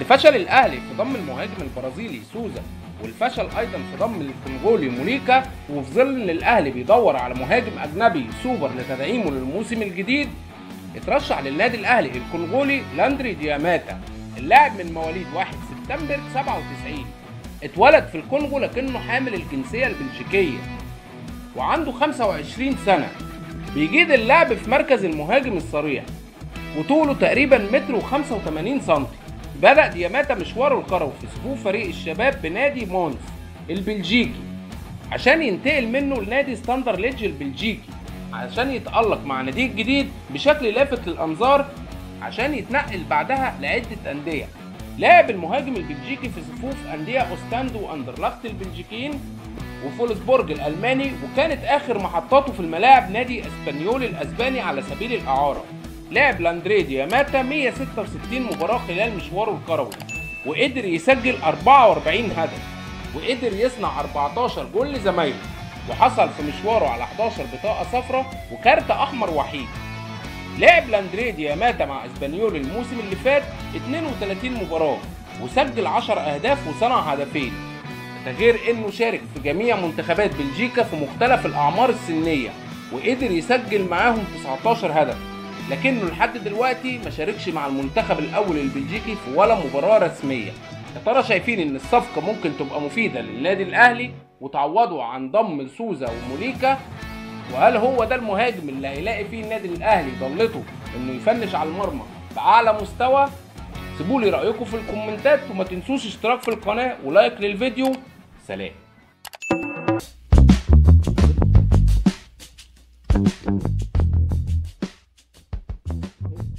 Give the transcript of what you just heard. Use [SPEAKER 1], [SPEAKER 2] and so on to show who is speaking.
[SPEAKER 1] فشل الاهلي في ضم المهاجم البرازيلي سوزا والفشل ايضا في ضم الكونغولي مونيكا وفي ظل ان الاهلي بيدور على مهاجم اجنبي سوبر لتدعيمه للموسم الجديد اترشح للنادي الاهلي الكونغولي لاندري دياماتا اللاعب من مواليد 1 سبتمبر 97 اتولد في الكونغو لكنه حامل الجنسيه البلجيكيه وعنده 25 سنه بيجيد اللعب في مركز المهاجم الصريح وطوله تقريبا متر و85 سم بدأ دياماتا مشواره الكروي في صفوف فريق الشباب بنادي مونز البلجيكي عشان ينتقل منه لنادي ستاندر ليدج البلجيكي عشان يتألق مع ناديه الجديد بشكل لافت للأنظار عشان يتنقل بعدها لعدة أندية لعب المهاجم البلجيكي في صفوف أندية أوستاند وأندرلخت البلجيكيين وفولسبورج الألماني وكانت آخر محطاته في الملاعب نادي اسبانيول الأسباني على سبيل الإعارة لعب لاندري دياماتا 166 مباراة خلال مشواره الكروي وقدر يسجل 44 هدف وقدر يصنع 14 جول لزمايله وحصل في مشواره على 11 بطاقة صفراء وكارت أحمر وحيد لعب لاندري دياماتا مع اسبانيول الموسم اللي فات 32 مباراة وسجل 10 أهداف وصنع هدفين ده غير انه شارك في جميع منتخبات بلجيكا في مختلف الاعمار السنيه وقدر يسجل معاهم 19 هدف لكنه لحد دلوقتي ما شاركش مع المنتخب الاول البلجيكي في ولا مباراه رسميه يا ترى شايفين ان الصفقه ممكن تبقى مفيده للنادي الاهلي وتعوضه عن ضم سوزا ومونيكا وهل هو ده المهاجم اللي هيلاقي فيه النادي الاهلي ضلته انه يفنش على المرمى باعلى مستوى سيبوا لي رايكم في الكومنتات وما تنسوش اشتراك في القناه ولايك للفيديو سلام